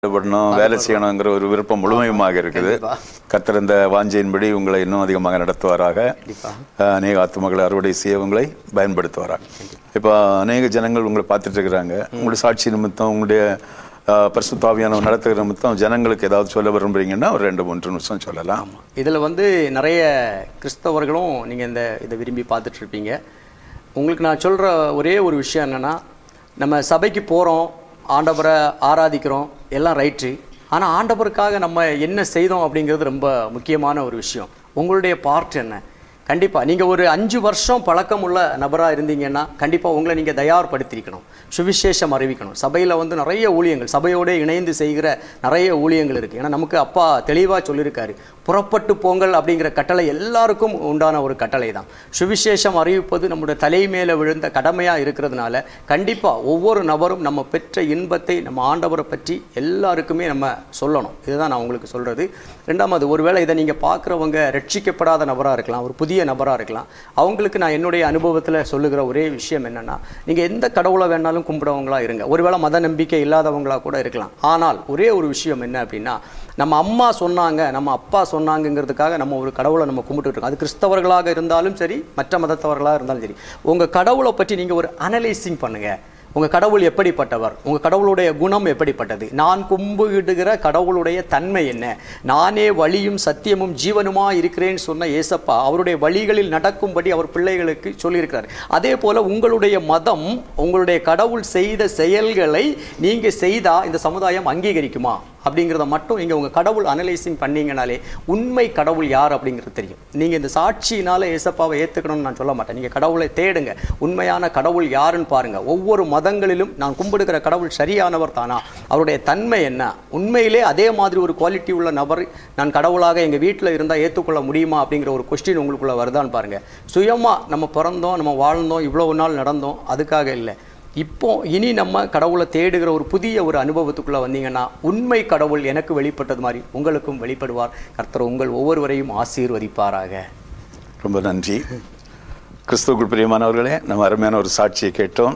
ஈடுபடணும் வேலை செய்யணுங்கிற ஒரு விருப்பம் முழுமையுமாக இருக்குது கண்டிப்பா. கர்த்தர் இந்த வாஞ்சையின்படி உங்களை இன்னும் அதிகமாக நடத்துவாராக கண்டிப்பா. அஹ், அநேக ஆத்துமகளை அறுவடை செய்ய உங்களை பயன்படுத்துவாராக இப்போ அநேக ஜனங்கள் உங்களை பார்த்துட்டு இருக்கிறாங்க உங்களுடைய சாட்சி நிமித்தம் உங்களுடைய அஹ், பரிசுத்தாவியான நடத்துகிற நிமித்தம் ஜனங்களுக்கு ஏதாவது சொல்ல விரும்புறீங்கன்னா ஒரு ரெண்டு மூன்று நிமிஷம் சொல்லலாம் இதில் வந்து நிறைய கிறிஸ்தவர்களும் நீங்கள் இந்த இதை விரும்பி பார்த்துட்டு இருப்பீங்க உங்களுக்கு நான் சொல்கிற ஒரே ஒரு விஷயம் என்னென்னா நம்ம சபைக்கு போகிறோம் ஆண்டவரை ஆராதிக்கிறோம் எல்லாம் ரைட்டு ஆனால் ஆண்டவருக்காக நம்ம என்ன செய்தோம் அப்படிங்கிறது ரொம்ப முக்கியமான ஒரு விஷயம் உங்களுடைய பார்ட் என்ன கண்டிப்பாக நீங்கள் ஒரு அஞ்சு வருஷம் பழக்கம் உள்ள நபராக இருந்தீங்கன்னா கண்டிப்பாக உங்களை நீங்கள் தயார்படுத்தியிருக்கணும் சுவிசேஷம் அறிவிக்கணும் சபையில் வந்து நிறைய ஊழியங்கள் சபையோடு இணைந்து செய்கிற நிறைய ஊழியங்கள் இருக்குது ஏன்னா நமக்கு அப்பா தெளிவாக சொல்லியிருக்காரு புறப்பட்டு போங்கள் அப்படிங்கிற கட்டளை எல்லாருக்கும் உண்டான ஒரு கட்டளை தான் சுவிசேஷம் அறிவிப்பது நம்முடைய தலை மேலே விழுந்த கடமையாக இருக்கிறதுனால கண்டிப்பாக ஒவ்வொரு நபரும் நம்ம பெற்ற இன்பத்தை நம்ம ஆண்டவரை பற்றி எல்லாருக்குமே நம்ம சொல்லணும் இதுதான் நான் உங்களுக்கு சொல்கிறது ரெண்டாவது ஒருவேளை இதை நீங்கள் பார்க்குறவங்க ரட்சிக்கப்படாத நபராக இருக்கலாம் ஒரு புதிய நபராக இருக்கலாம் அவங்களுக்கு நான் என்னுடைய அனுபவத்தில் சொல்லுகிற ஒரே விஷயம் என்னென்னா நீங்கள் எந்த கடவுளை வேணாலும் கும்பிடுறவங்களா இருங்க ஒருவேளை மத நம்பிக்கை இல்லாதவங்களா கூட இருக்கலாம் ஆனால் ஒரே ஒரு விஷயம் என்ன அப்படின்னா நம்ம அம்மா சொன்னாங்க நம்ம அப்பா சொன்னாங்கங்கிறதுக்காக நம்ம ஒரு கடவுளை நம்ம கும்பிட்டுட்டு இருக்கோம் அது கிறிஸ்தவர்களாக இருந்தாலும் சரி மற்ற மதத்தவர்களாக இருந்தாலும் சரி உங்கள் கடவுளை பற்றி நீங்கள் ஒரு அனலைசிங் பண்ணுங்கள் உங்கள் கடவுள் எப்படிப்பட்டவர் உங்கள் கடவுளுடைய குணம் எப்படிப்பட்டது நான் கும்பிடுகிற கடவுளுடைய தன்மை என்ன நானே வழியும் சத்தியமும் ஜீவனுமா இருக்கிறேன்னு சொன்ன ஏசப்பா அவருடைய வழிகளில் நடக்கும்படி அவர் பிள்ளைகளுக்கு சொல்லியிருக்கிறார் அதே போல் உங்களுடைய மதம் உங்களுடைய கடவுள் செய்த செயல்களை நீங்கள் செய்தால் இந்த சமுதாயம் அங்கீகரிக்குமா அப்படிங்கிறத மட்டும் நீங்கள் உங்கள் கடவுள் அனலைசிங் பண்ணீங்கனாலே உண்மை கடவுள் யார் அப்படிங்கிறது தெரியும் நீங்கள் இந்த சாட்சியினால ஏசப்பாவை ஏற்றுக்கணும்னு நான் சொல்ல மாட்டேன் நீங்கள் கடவுளை தேடுங்க உண்மையான கடவுள் யாருன்னு பாருங்கள் ஒவ்வொரு மதங்களிலும் நான் கும்பிடுகிற கடவுள் சரியானவர் தானா அவருடைய தன்மை என்ன உண்மையிலே அதே மாதிரி ஒரு குவாலிட்டி உள்ள நபர் நான் கடவுளாக எங்கள் வீட்டில் இருந்தால் ஏற்றுக்கொள்ள முடியுமா அப்படிங்கிற ஒரு கொஸ்டின் உங்களுக்குள்ள வருதான்னு பாருங்கள் சுயமாக நம்ம பிறந்தோம் நம்ம வாழ்ந்தோம் இவ்வளவு நாள் நடந்தோம் அதுக்காக இல்லை இப்போ இனி நம்ம கடவுளை தேடுகிற ஒரு புதிய ஒரு அனுபவத்துக்குள்ள வந்தீங்கன்னா உண்மை கடவுள் எனக்கு வெளிப்பட்டது மாதிரி உங்களுக்கும் வெளிப்படுவார் கர்த்தர் உங்கள் ஒவ்வொருவரையும் ஆசீர்வதிப்பாராக ரொம்ப நன்றி கிறிஸ்துவுக்குள் பிரியமானவர்களே நம்ம அருமையான ஒரு சாட்சியை கேட்டோம்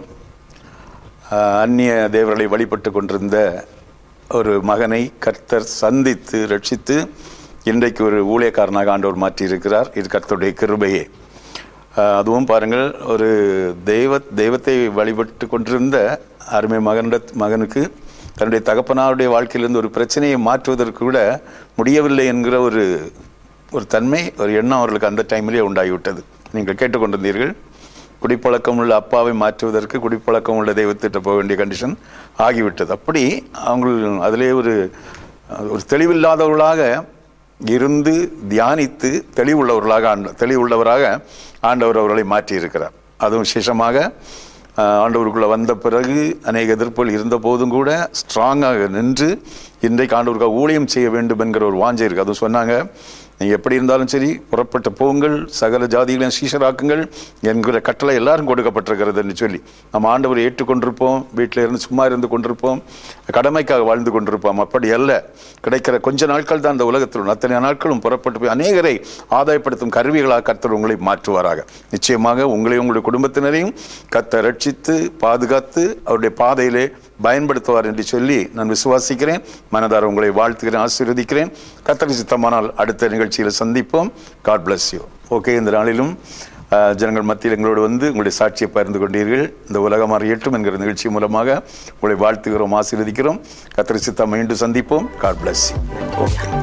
ஆஹ், அந்நிய தேவர்களை வழிபட்டு கொண்டிருந்த ஒரு மகனை கர்த்தர் சந்தித்து ரட்சித்து இன்றைக்கு ஒரு ஊழியக்காரனாக ஆண்டவர் மாற்றியிருக்கிறார் இது கர்த்தருடைய கிருபையே ஆஹ், அதுவும் பாருங்கள் ஒரு தெய்வ தெய்வத்தை வழிபட்டு கொண்டிருந்த அருமை மகனிட மகனுக்கு தன்னுடைய தகப்பனாருடைய வாழ்க்கையிலிருந்து ஒரு பிரச்சனையை மாற்றுவதற்கு கூட முடியவில்லை என்கிற ஒரு ஒரு தன்மை ஒரு எண்ணம் அவர்களுக்கு அந்த டைமிலே உண்டாகிவிட்டது நீங்கள் கேட்டுக்கொண்டிருந்தீர்கள் குடிப்பழக்கம் உள்ள அப்பாவை மாற்றுவதற்கு குடிப்பழக்கம் உள்ள தெய்வத்திட்ட போக வேண்டிய கண்டிஷன் ஆகிவிட்டது அப்படி அவங்க அதிலே ஒரு ஒரு தெளிவில்லாதவர்களாக இருந்து தியானித்து தெளிவுள்ளவர்களாக ஆண்ட தெளிவுள்ளவராக ஆண்டவர் அவர்களை மாற்றியிருக்கிறார் அதுவும் விசேஷமாக ஆஹ், ஆண்டவருக்குள்ள வந்த பிறகு அநேக எதிர்ப்புகள் இருந்த போதும் கூட ஸ்ட்ராங்காக நின்று இன்றைக்கு ஆண்டவருக்காக ஊழியம் செய்ய வேண்டும் என்கிற ஒரு வாஞ்சை இருக்கு அதுவும் சொன்னாங்க நீங்கள் எப்படி இருந்தாலும் சரி புறப்பட்ட போங்கள் சகல ஜாதிகளையும் சீஷராக்குங்கள் என்கிற கட்டளை எல்லாரும் கொடுக்கப்பட்டிருக்கிறது என்று சொல்லி நம்ம ஆண்டவரை ஏற்றுக்கொண்டிருப்போம் வீட்டில் இருந்து சும்மா இருந்து கொண்டிருப்போம் கடமைக்காக வாழ்ந்து கொண்டிருப்போம் அப்படி அல்ல கிடைக்கிற கொஞ்ச நாட்கள் தான் இந்த உலகத்தில் உள்ள அத்தனை நாட்களும் புறப்பட்டு போய் அநேகரை ஆதாயப்படுத்தும் கருவிகளாக கர்த்தர் உங்களை மாற்றுவாராக நிச்சயமாக உங்களையும் உங்களுடைய குடும்பத்தினரையும் கர்த்தர் ரட்சித்து பாதுகாத்து அவருடைய பாதையிலே பயன்படுத்துவார் என்று சொல்லி நான் விசுவாசிக்கிறேன் மனதார உங்களை வாழ்த்துகிறேன் ஆசீர்வதிக்கிறேன் கர்த்தர் சித்தமானால் அடுத்த நிகழ்ச்சியில் சந்திப்போம் காட் bless யூ ஓகே இந்த நாளிலும் அஹ், ஜனங்கள் மத்தியில் எங்களோடு வந்து உங்களுடைய சாட்சியை பகிர்ந்து கொண்டீர்கள் இந்த உலகம் அறியட்டும் என்கிற நிகழ்ச்சி மூலமாக உங்களை வாழ்த்துகிறோம் ஆசீர்வதிக்கிறோம் கர்த்தர் சித்தம் மீண்டும் சந்திப்போம் காட் bless யூ ஓகே